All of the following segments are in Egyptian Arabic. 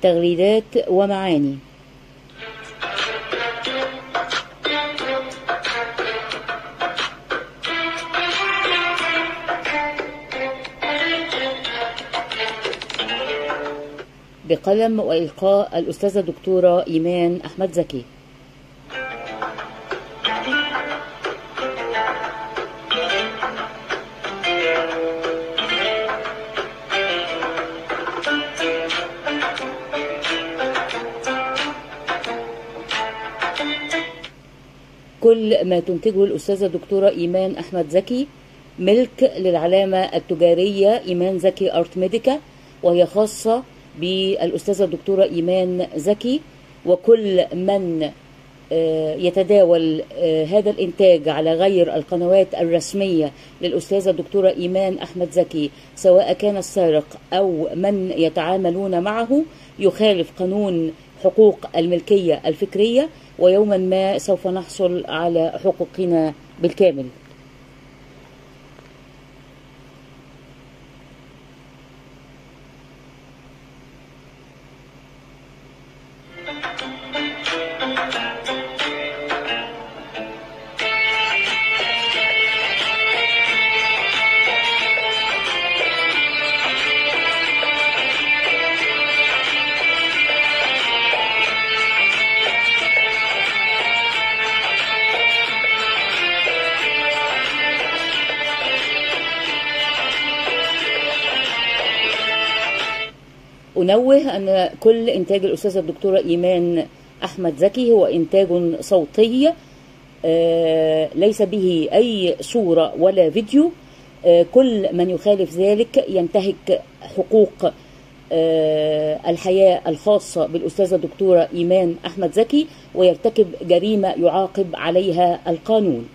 تغريدات ومعاني بقلم وإلقاء الأستاذة الدكتورة إيمان أحمد زكي كل ما تنتجه الأستاذة الدكتورة إيمان أحمد زكي ملك للعلامة التجارية إيمان زكي أرت ميديكا وهي خاصة بالأستاذة الدكتورة إيمان زكي وكل من آه، يتداول آه، هذا الإنتاج على غير القنوات الرسمية للأستاذة الدكتورة إيمان أحمد زكي سواء كان السارق أو من يتعاملون معه يخالف قانون حقوق الملكية الفكرية ويوما ما سوف نحصل على حقوقنا بالكامل أنوه أن كل إنتاج الأستاذة الدكتورة إيمان أحمد زكي هو إنتاج صوتي آه، ليس به أي صورة ولا فيديو آه، كل من يخالف ذلك ينتهك حقوق آه، الحياة الخاصة بالأستاذة الدكتورة إيمان أحمد زكي ويرتكب جريمة يعاقب عليها القانون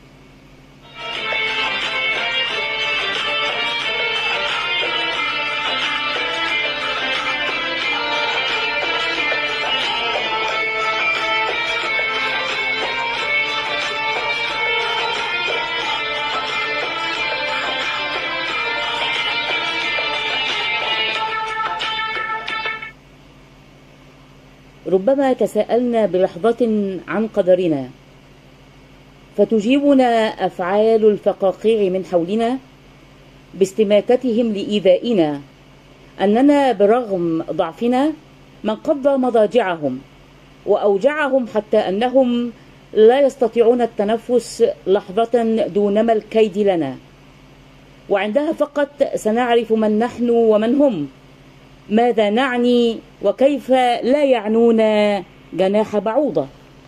ربما تساءلنا بلحظة عن قدرنا فتجيبنا أفعال الفقاقيع من حولنا باستماتتهم لإيذائنا أننا برغم ضعفنا من قضى مضاجعهم وأوجعهم حتى أنهم لا يستطيعون التنفس لحظة دونما الكيد لنا وعندها فقط سنعرف من نحن ومن هم ماذا نعني وكيف لا يعنون جناح بعوضة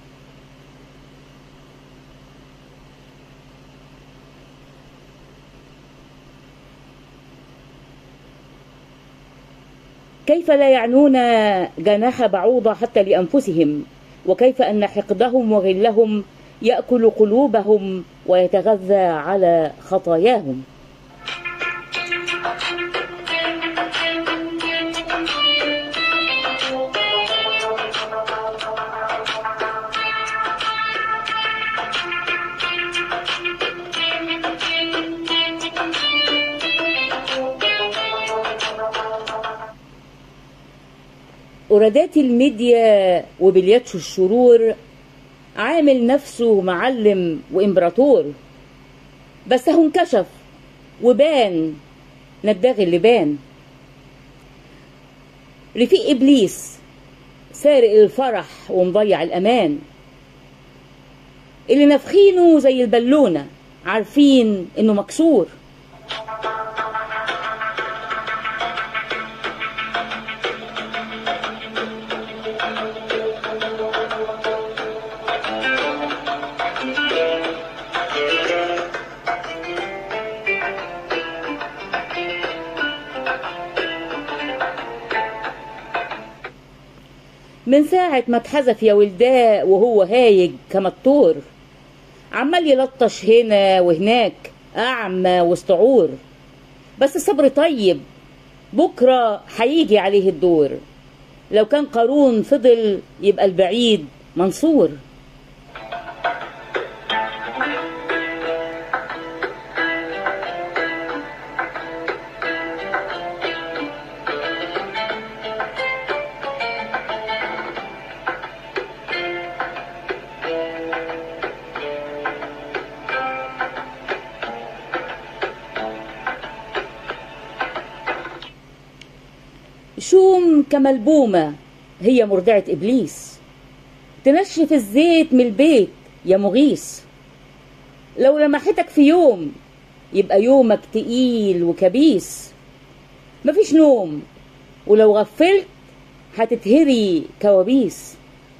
كيف لا يعنون جناح بعوضة حتى لأنفسهم وكيف أن حقدهم وغلهم يأكل قلوبهم ويتغذى على خطاياهم أورادات الميديا وبلياتشو الشرور عامل نفسه معلم وإمبراطور بس هو انكشف وبان نداغ اللي بان رفيق إبليس سارق الفرح ومضيع الأمان اللي نافخينه زي البالونة عارفين إنه مكسور من ساعة ما اتحذف يا ولداء وهو هايج كما الطور عمال يلطش هنا وهناك أعمى واستعور بس الصبر طيب بكرة هيجي عليه الدور لو كان قارون فضل يبقى البعيد منصور شوم كملبومة هي مرضعة إبليس تنشف الزيت من البيت يا مغيث لو لمحتك في يوم يبقى يومك تقيل وكبيس مفيش نوم ولو غفلت هتتهري كوابيس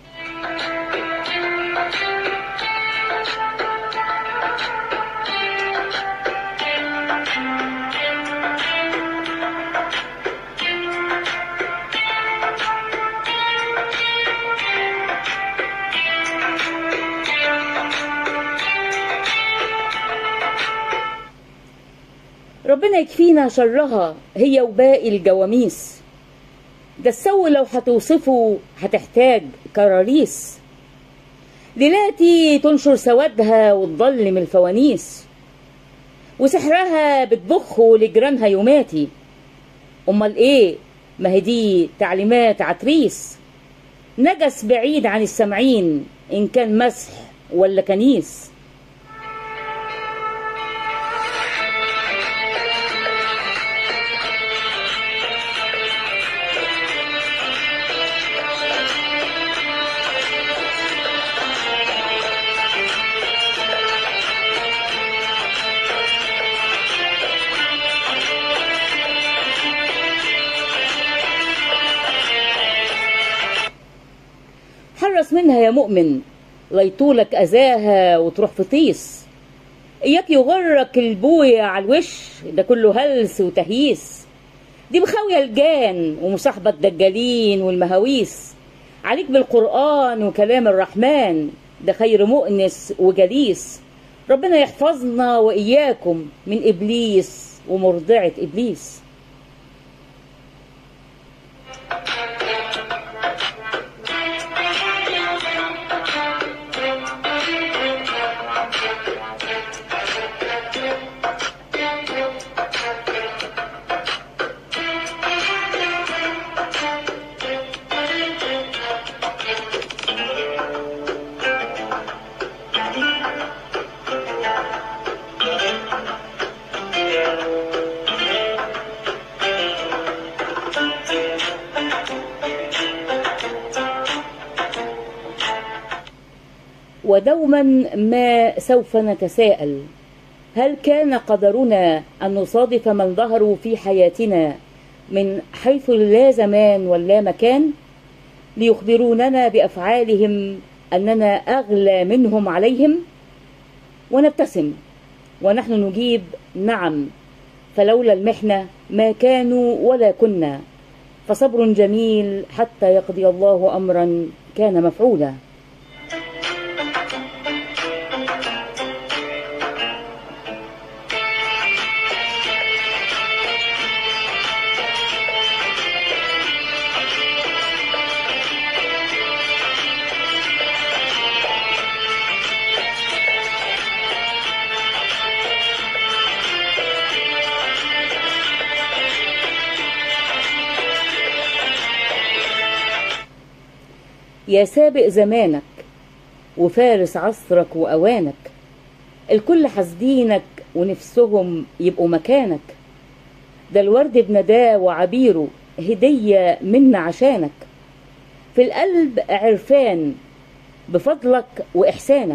ربنا يكفينا شرها هي وباقي الجواميس ده السو لو هتوصفه هتحتاج كراريس ليلاتي تنشر سوادها وتضلم الفوانيس وسحرها بتبخه لجيرانها يوماتي امال ايه ما هي دي تعليمات عتريس نجس بعيد عن السامعين ان كان مسح ولا كنيس حرص منها يا مؤمن ليطولك أذاها وتروح في طيس إياك يغرك البوية على الوش ده كله هلس وتهييس دي مخاوية الجان ومصاحبة الدجالين والمهاويس عليك بالقرآن وكلام الرحمن ده خير مؤنس وجليس ربنا يحفظنا وإياكم من إبليس ومرضعة إبليس ودوما ما سوف نتساءل هل كان قدرنا أن نصادف من ظهروا في حياتنا من حيث لا زمان ولا مكان ليخبروننا بأفعالهم أننا أغلى منهم عليهم ونبتسم ونحن نجيب نعم فلولا المحنة ما كانوا ولا كنا فصبر جميل حتى يقضي الله أمرا كان مفعولا يا سابق زمانك وفارس عصرك وأوانك الكل حاسدينك ونفسهم يبقوا مكانك ده الورد بنداه وعبيره هدية منا عشانك في القلب عرفان بفضلك وإحسانك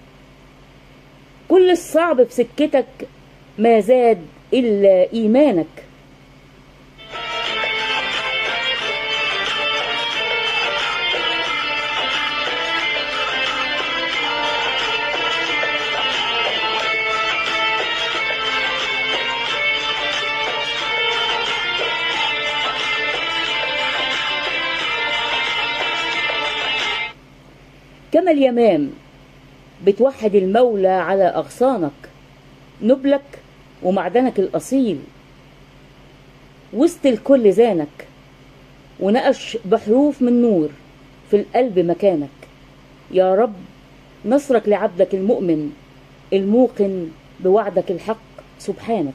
كل الصعب في سكتك ما زاد إلا إيمانك كما اليمام بتوحد المولى على أغصانك نبلك ومعدنك الأصيل وسط الكل زانك ونقش بحروف من نور في القلب مكانك يا رب نصرك لعبدك المؤمن الموقن بوعدك الحق سبحانك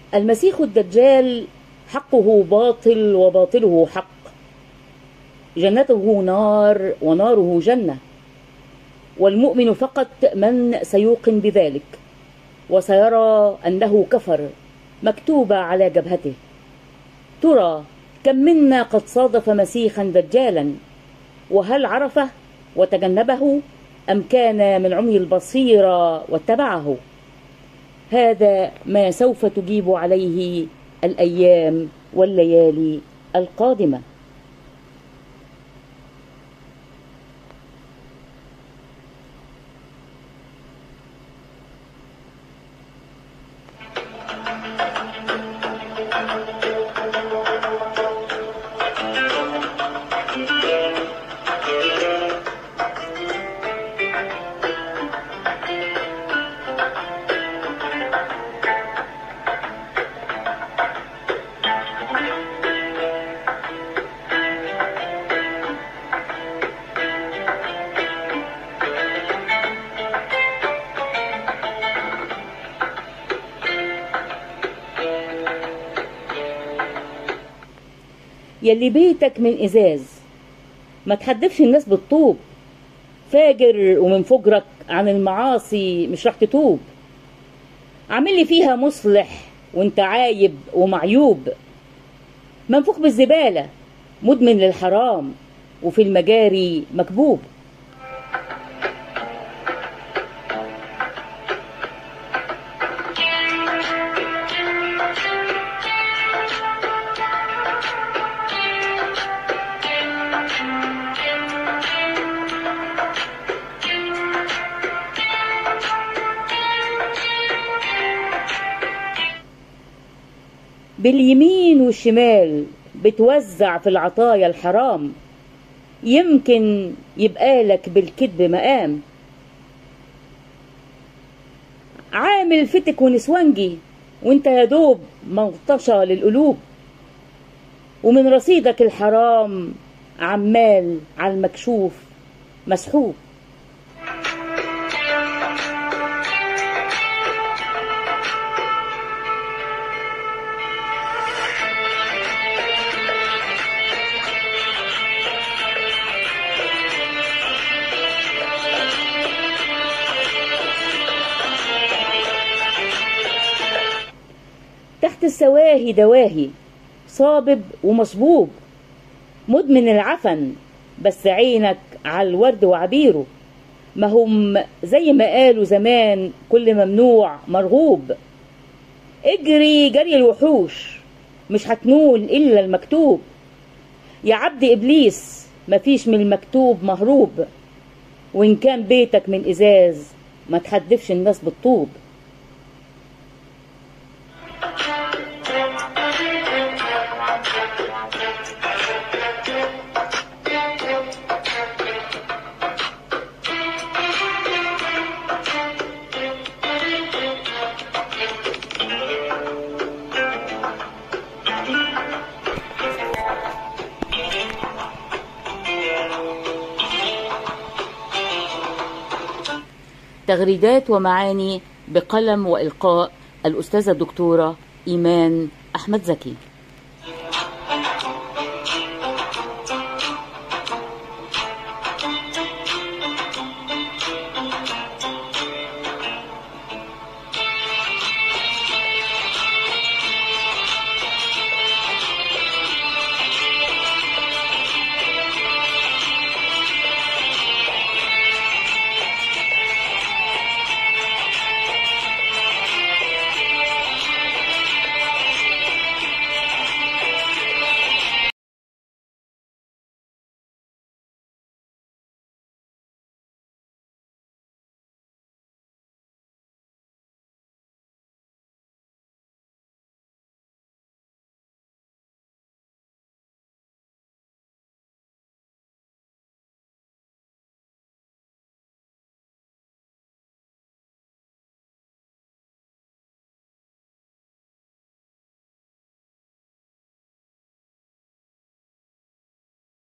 المسيح الدجال حقه باطل وباطله حق جنته نار وناره جنة والمؤمن فقط من سيوقن بذلك وسيرى أنه كفر مكتوبة على جبهته ترى كم منا قد صادف مسيحا دجالا وهل عرفه وتجنبه أم كان من عمي البصيرة واتبعه هذا ما سوف تجيب عليه الأيام والليالي القادمة يلي بيتك من ازاز ما تحدفش الناس بالطوب فاجر ومن فجرك عن المعاصي مش راح تتوب عامل لي فيها مصلح وانت عايب ومعيوب منفوخ بالزبالة مدمن للحرام وفي المجاري مكبوب باليمين والشمال بتوزع في العطايا الحرام يمكن يبقى لك بالكذب مقام عامل فتك ونسوانجي وانت يا دوب مغطشة للقلوب ومن رصيدك الحرام عمال على المكشوف مسحوب تحت السواهي دواهي صابب ومصبوب مدمن العفن بس عينك على الورد وعبيره ما هم زي ما قالوا زمان كل ممنوع مرغوب اجري جري الوحوش مش هتنول الا المكتوب يا عبد ابليس مفيش من المكتوب مهروب وان كان بيتك من ازاز ما تحدفش الناس بالطوب تغريدات ومعاني بقلم وإلقاء الأستاذة الدكتورة إيمان أحمد زكي